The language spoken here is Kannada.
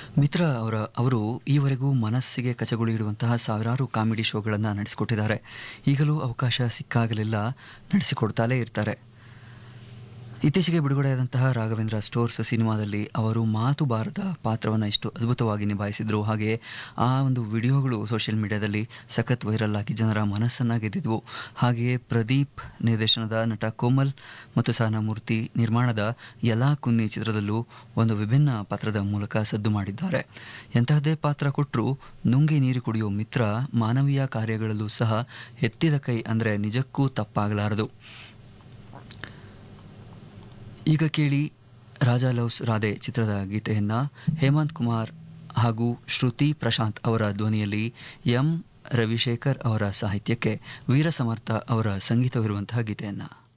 ಮಿತ್ರ ಅವರ ಅವರು ಈವರೆಗೂ ಮನಸ್ಸಿಗೆ ಕಚಗುಳಿ ಇಡುವಂತಹ ಸಾವಿರಾರು ಕಾಮಿಡಿ ಶೋಗಳನ್ನು ನಡೆಸಿಕೊಟ್ಟಿದ್ದಾರೆ ಈಗಲೂ ಅವಕಾಶ ಸಿಕ್ಕಾಗಲೆಲ್ಲ ನಡೆಸಿಕೊಡ್ತಾಲೇ ಇರ್ತಾರೆ ಇತ್ತೀಚೆಗೆ ಬಿಡುಗಡೆಯಾದಂತಹ ರಾಘವೇಂದ್ರ ಸ್ಟೋರ್ಸ್ ಸಿನಿಮಾದಲ್ಲಿ ಅವರು ಮಾತು ಬಾರದ ಪಾತ್ರವನ್ನು ಇಷ್ಟು ಅದ್ಭುತವಾಗಿ ನಿಭಾಯಿಸಿದ್ರು ಹಾಗೆ ಆ ಒಂದು ವಿಡಿಯೋಗಳು ಸೋಷಿಯಲ್ ಮೀಡಿಯಾದಲ್ಲಿ ಸಖತ್ ವೈರಲ್ ಆಗಿ ಜನರ ಮನಸ್ಸನ್ನ ಗೆದ್ದಿದ್ವು ಹಾಗೆಯೇ ಪ್ರದೀಪ್ ನಿರ್ದೇಶನದ ನಟ ಕೋಮಲ್ ಮತ್ತು ಸಹನಾಮೂರ್ತಿ ನಿರ್ಮಾಣದ ಯಲಾ ಕುನ್ನಿ ಚಿತ್ರದಲ್ಲೂ ಒಂದು ವಿಭಿನ್ನ ಪಾತ್ರದ ಮೂಲಕ ಸದ್ದು ಮಾಡಿದ್ದಾರೆ ಎಂತಹದ್ದೇ ಪಾತ್ರ ಕೊಟ್ಟರೂ ನುಂಗಿ ನೀರು ಕುಡಿಯೋ ಮಿತ್ರ ಮಾನವೀಯ ಕಾರ್ಯಗಳಲ್ಲೂ ಸಹ ಎತ್ತಿದ ಕೈ ಅಂದರೆ ನಿಜಕ್ಕೂ ತಪ್ಪಾಗಲಾರದು ಈಗ ಕೇಳಿ ರಾಜಾ ಲವ್ಸ್ ರಾಧೆ ಚಿತ್ರದ ಗೀತೆಯನ್ನ ಹೇಮಂತ್ ಕುಮಾರ್ ಹಾಗೂ ಶ್ರುತಿ ಪ್ರಶಾಂತ್ ಅವರ ಧ್ವನಿಯಲ್ಲಿ ಎಂ ರವಿಶೇಖರ್ ಅವರ ಸಾಹಿತ್ಯಕ್ಕೆ ವೀರಸಮರ್ಥ ಅವರ ಸಂಗೀತವಿರುವಂತಹ ಗೀತೆಯನ್ನ